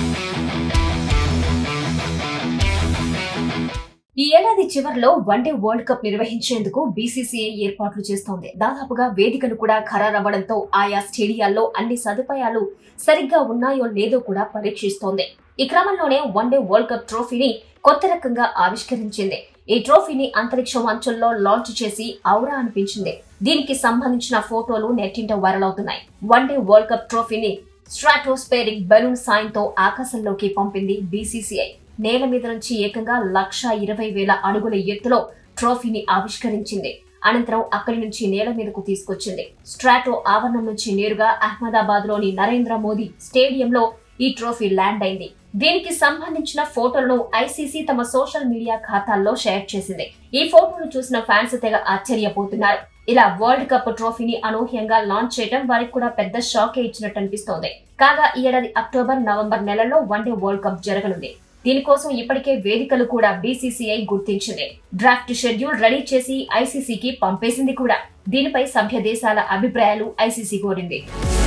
ఈ ఏడాది చివరిలో వన్డే వరల్డ్ కప్ నిర్వహించేందుకు బీసీసీఐ ఏర్పాట్లు చేస్తోంది దాదాపుగా వేదికలు కూడా ఖరారవ్వడంతో ఆయా స్టేడియాల్లో అన్ని సదుపాయాలు సరిగ్గా ఉన్నాయో లేదో కూడా పరీక్షిస్తోంది ఈ క్రమంలోనే వన్డే వరల్డ్ కప్ ట్రోఫీని కొత్త రకంగా ఆవిష్కరించింది ఈ ట్రోఫీని అంతరిక్షం అంచుల్లో లాంచ్ చేసి ఔరా అనిపించింది దీనికి సంబంధించిన ఫోటోలు నెట్టింట వైరల్ అవుతున్నాయి వన్డే వరల్డ్ కప్ ట్రోఫీని స్ట్రాటోస్పేరిక్ బెలూన్ సాయంతో ఆకాశంలోకి పంపింది బీసీసీఐ నేల మీద నుంచి ఏకంగా లక్ష ఇరవై వేల అడుగుల ఎత్తులో ట్రోఫీని ఆవిష్కరించింది అనంతరం అక్కడి నుంచి నేల మీదకు తీసుకొచ్చింది స్ట్రాటో ఆవరణం నుంచి నేరుగా అహ్మదాబాద్ లోని నరేంద్ర మోదీ స్టేడియంలో ఈ ట్రోఫీ ల్యాండ్ అయింది దీనికి సంబంధించిన ఫోటోలను ఐసీసీ తమ సోషల్ మీడియా ఖాతాల్లో షేర్ చేసింది ఈ ఫోటోను చూసిన ఫ్యాన్స్ తెగ ఆశ్చర్యపోతున్నారు ఇలా వరల్డ్ కప్ ట్రోఫీని అనూహ్యంగా లాంచ్ చేయడం వారికి కూడా పెద్ద షాకే ఇచ్చినట్టు అనిపిస్తోంది కాగా ఈ ఏడాది అక్టోబర్ నవంబర్ నెలల్లో వన్డే వరల్డ్ కప్ జరగనుంది దీనికోసం ఇప్పటికే వేదికలు కూడా బీసీసీఐ గుర్తించింది డ్రాఫ్ట్ షెడ్యూల్ రెడీ చేసి ఐసీసీకి పంపేసింది కూడా దీనిపై సభ్య దేశాల అభిప్రాయాలు ఐసీసీ కోరింది